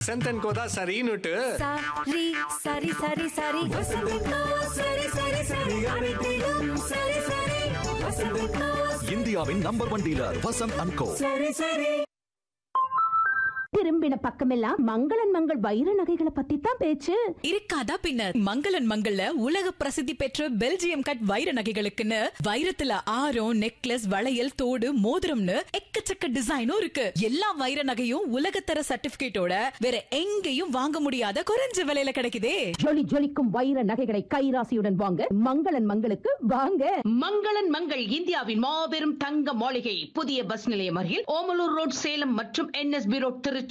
செந்தன் கோதா சரின்னுட்டு சரி சரி சரி சரி வசந்தக்கா சரி சரி சரி அனைத்திலும் சரி சரி வசந்தக்கா இந்தியாவின் number one dealer Vasanth and co சரி சரி திரும்பின பக்கமெல்லாம் மங்களன் மங்கள் வைர நகைகளை பத்தி தான் பேச்சு இருக்காதா பின்ன மங்களன் மங்கள்ல உலக பிரசித்தி பெற்ற பெல்ஜியம் கட் வைர நகைகளுக்குன்னு வைரத்துல ஆரம் நெக்லஸ் வளையல் தோடு மோதிரம்னு எக்கச்சக்க டிசைனும் இருக்கு எல்லா வைர நகையும் உலகத்தர சர்டிபிகேட்டோட வேற எங்கேயும் வாங்க முடியாத குறைஞ்ச விலையில கிடைக்குதே ஜொலி ஜொலிக்கும் வைர நகைகளை கைராசியுடன் வாங்க மங்களன் மங்களுக்கு வாங்க மங்களன் மங்கள் இந்தியாவின் மாபெரும் தங்க மாளிகை புதிய பஸ் நிலையம் அருகில் ஓமலூர் ரோட் சேலம் மற்றும் என்எஸ்பி ரோட் திருச்சி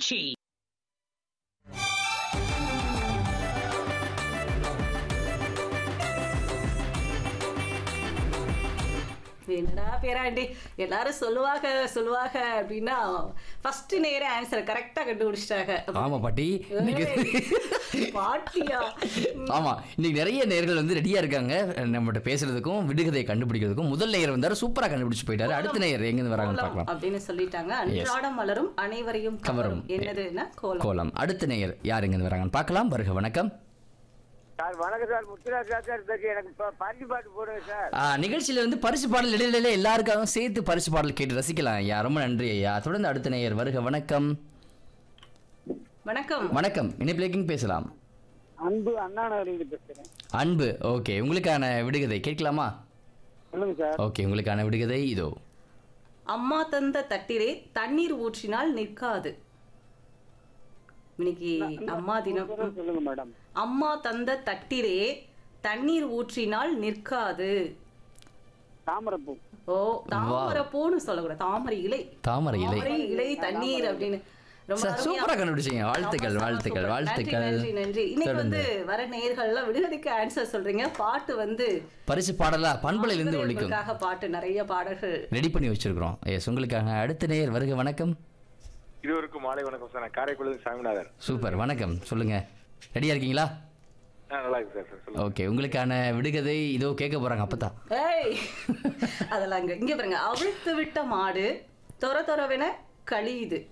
என்னடா பேராண்டி எல்லாரும் சொல்லுவாங்க சொல்லுவாங்க அப்படின்னா ஃபர்ஸ்ட் நேரே ஆன்சர் கரெக்டா கண்டுபிடிச்சிட்டாங்க ஆமா பாட்டி இன்னைக்கு ஏய், பாட்டியா ஆமா இன்னைக்கு நிறைய நேர்கள் வந்து ரெடியா இருக்காங்க நம்மகிட்ட பேசுறதுக்கும் விடுகதையை கண்டுபிடிக்கிறதுக்கும் முதல் நேயர் வந்தாரு சூப்பரா கண்டுபிடிச்சு போயிட்டாரு அடுத்த நேயர் எங்க இருந்து வராங்கன்னு கோலம் பார்க்கலாம் அப்படின்னு சொல்லிட்டாங்க அன்றாடம் மலரும் அனைவரையும் கவரும். கவரும் என்னதுன்னா கோலம் கோலம் அடுத்த நேயர் யார் எங்க இருந்து வராங்கன்னு பார்க்கலாம் வருக வணக்கம் சார் வணக்கம் சார் முத்துராஜ் சார் சார் பேசி எனக்கு இப்போ பரிசு பாட்டு போடுங்க சார் ஆ, நிகழ்ச்சியில வந்து பரிசு பாடல் இடையில எல்லாருக்காகவும் சேர்த்து பரிசு பாடல் கேட்டு ரசிக்கலாம் ஐயா ரொம்ப நன்றி ஐயா தொடர்ந்து அடுத்த நேயர் வருக வணக்கம் வணக்கம் வணக்கம் இணைப்பிலேக்கிங் பேசலாம் அன்பு அண்ணா நகரிலிருந்து பேசுகிறேன் அன்பு ஓகே உங்களுக்கான விடுகதை கேட்கலாமா சொல்லுங்க சார் ஓகே உங்களுக்கான விடுகதை இதோ அம்மா தந்த தட்டிலே தண்ணீர் ஊற்றினால் நிற்காது இன்னைக்கு அம்மா தினம் சொல்லுங்க, சொல்லுங்க மேடம் அம்மா தந்த தட்டிலே தண்ணீர் ஊற்றினால் நிற்காது தாமரைப்பூ ஓ தாமரை பூன்னு சொல்லக்கூடாது தாமரை இலை தாமரை இலை தாமரை இலை தண்ணீர் அப்படின்னு ரொம்ப சார், அருமையா- சூப்பரா கண்டுபிடிச்சீங்க வாழ்த்துக்கள் ஆமா, வாழ்த்துக்கள் சூப்பர். வாழ்த்துக்கள் நன்றி நன்றி இன்னைக்கு வந்து தொடர்ந்து. வர நேர்கள்லாம் விடுகதைக்கு ஆன்சர் சொல்றீங்க பாட்டு வந்து பரிசு பாடலா பண்பலையில இருந்து ஒழிக்கும் உங்களுக்காக பாட்டு நிறைய பாடல்கள் ரெடி பண்ணி வச்சிருக்கிறோம் எஸ் உங்களுக்காக அடுத்த நேயர் வருக வணக்கம் இருவருக்கும் மாலை வணக்கம் சார் நான் காரைக்குடி சாமிநாதன் சூப்பர் வணக்கம் சொல்லுங்க ரெடியா இருக்கீங்களா ஆ நல்லா இருக்கு சார் சார் சொல்லுங்க ஓகே உங்களுக்கான விடுகதை இதோ கேட்க போறாங்க அப்பதான் ஏய் அதெல்லாம் இங்க இங்க பாருங்க அவிழ்த்து விட்ட மாடு தொர தொரவென கழியுது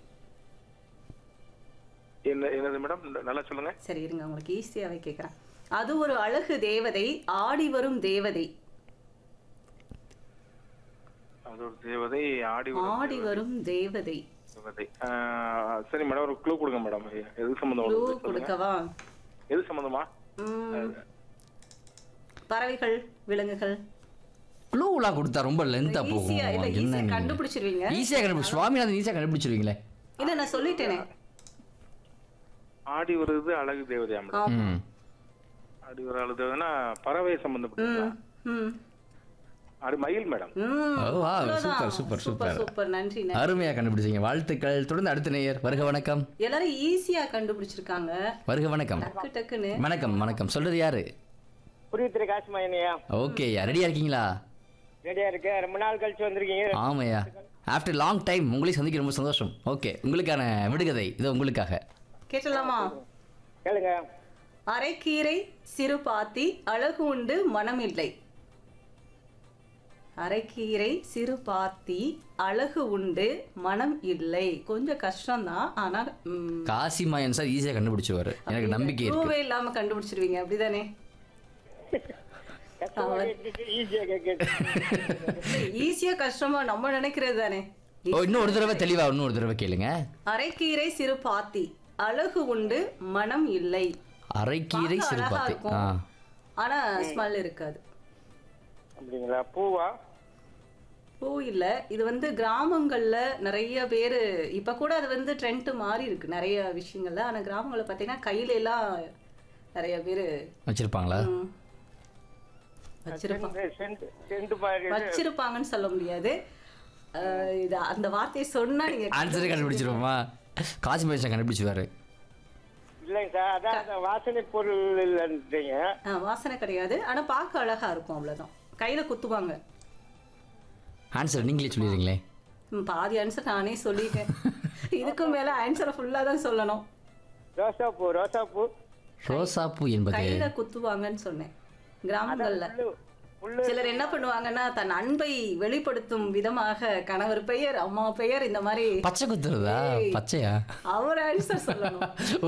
என்ன என்னது மேடம் நல்லா சொல்லுங்க சரி இருங்க உங்களுக்கு ஈஸியாவே கேக்குறேன் அது ஒரு அழகு தேவதை ஆடி வரும் தேவதை அது ஒரு தேவதை ஆடி வரும் ஆடி வரும் தேவதை தேவதை ஆ, சரி மேடம் ஒரு க்ளூ கொடுங்க மேடம் எது சம்பந்தம் க்ளூ சொல்லுங்க. கொடுக்கவா எது சம்பந்தமா ம். பறவைகள் விலங்குகள் க்ளூலாம் கொடுத்தா ரொம்ப லென்த்தா போகும் ஈஸியா இல்ல என்ன ஈஸியா நீங்க? கண்டுபிடிச்சிருவீங்க ஈஸியா கண்டுபிடி சுவாமிநாதன் ஈஸியா கண்டுபிடிச்சிருவீங்களே இல்ல நான் சொல்லிட்டேனே ஆடி வருது அழகு தேவதையா மேடம் ஆமா. ம் ஆடி வர அழகு தேவதைனா பறவை சம்பந்தப்பட்ட ம், ம், அது மயில் மேடம் ம். ஓ, வா, அவ்வளவுதான். Super, super, super super. Super நன்றி நன்றி அருமையா கண்டுபிடிச்சீங்க வாழ்த்துக்கள் தொடர்ந்து அடுத்த நேயர் வருக வணக்கம் எல்லாரும் ஈஸியா கண்டுபிடிச்சிருக்காங்க வருக வணக்கம் டக்கு டக்குன்னு வணக்கம் வணக்கம் சொல்றது யாரு புரியுத்திரை காசு மையனையா ஓகே ரெடியா இருக்கீங்களா ரெடியா இருக்கு ரொம்ப நாள் கழிச்சு வந்திருக்கீங்க ஆமையா ஆஃப்டர் லாங் டைம் உங்களையும் சந்திக்க ரொம்ப சந்தோஷம் ஓகே உங்களுக்கான விடுகதை இது உங்களுக்காக கேட்டலாமா கேளுங்க அரைக்கீரை சிறு பாத்தி அழகு உண்டு மனம் இல்லை அரைக்கீரை சிறு பாத்தி அழகு உண்டு மனம் இல்லை கொஞ்சம் கஷ்டம்தான் ஆனா ம், காசி மாயன் சார் ஈஸியா கண்டுபிடிச்சுவாரு எனக்கு நம்பிக்கை இருக்கு clue-வே இல்லாம கண்டுபிடிச்சிருவீங்க அப்படிதானே ஈஸியா கேட்க ஈஸியா கஷ்டமா நம்ம நினைக்கிறது தானே ஓ இன்னும் ஒரு தடவை தெளிவா இன்னும் ஒரு தடவை கேளுங்க அரைக்கீரை சிறு பாத்தி அழகு உண்டு மனம் இல்லை அரைக்கீரை பார்க்க அழகா சிறுபாத்தி இருக்கும். ஆ ஆனா ஸ்மெல் இருக்காது அப்படிங்களா பூவா பூ இல்ல இது வந்து கிராமங்கள்ல நிறைய பேரு இப்ப கூட அது வந்து ட்ரெண்ட் மாறி இருக்கு நிறைய விஷயங்கள்ல ஆனா கிராமங்கள்ல பாத்தீங்கன்னா கையில எல்லாம் நிறைய பேரு வச்சிருப்பாங்களா ம், வச்சிருப்பாங்க சென்ட் சென்ட் மாதிரி வச்சிருப்பாங்கன்னு சொல்ல முடியாது அஹ், இது அந்த வார்த்தையை சொன்னா நீங்க ஆன்சரே கண்டுபிடிச்சிருவோமா காசி மாயன் கண்டுபிடிச்சுவாரு இல்லைங்க சார் அதான் அந்த வாசனை பொருள் இல்லைன்றீங்க அஹ், வாசனை கிடையாது ஆனா பார்க்க அழகா இருக்கும் அவ்வளவுதான் கையில குத்துவாங்க ஆன்சர் நீங்களே சொல்லிடுறீங்களே ம், பாதி ஆன்சர் நானே சொல்லிட்டேன் இதுக்கும் மேல ஆன்சரை ஃபுல்லா தான் சொல்லணும் ரோசாப்பூ ரோசாப்பூ ரோசாப்பூ என்பது கையில குத்துவாங்கன்னு சொன்னேன் கிராமங்கள்ல புல்லு சிலர் என்ன பண்ணுவாங்கன்னா தன் அன்பை வெளிப்படுத்தும் விதமாக கணவர் பெயர் அம்மா பெயர் இந்த மாதிரி பச்சை குத்துறதா பச்சையா அவர் ஆன்சர் சொல்லணும்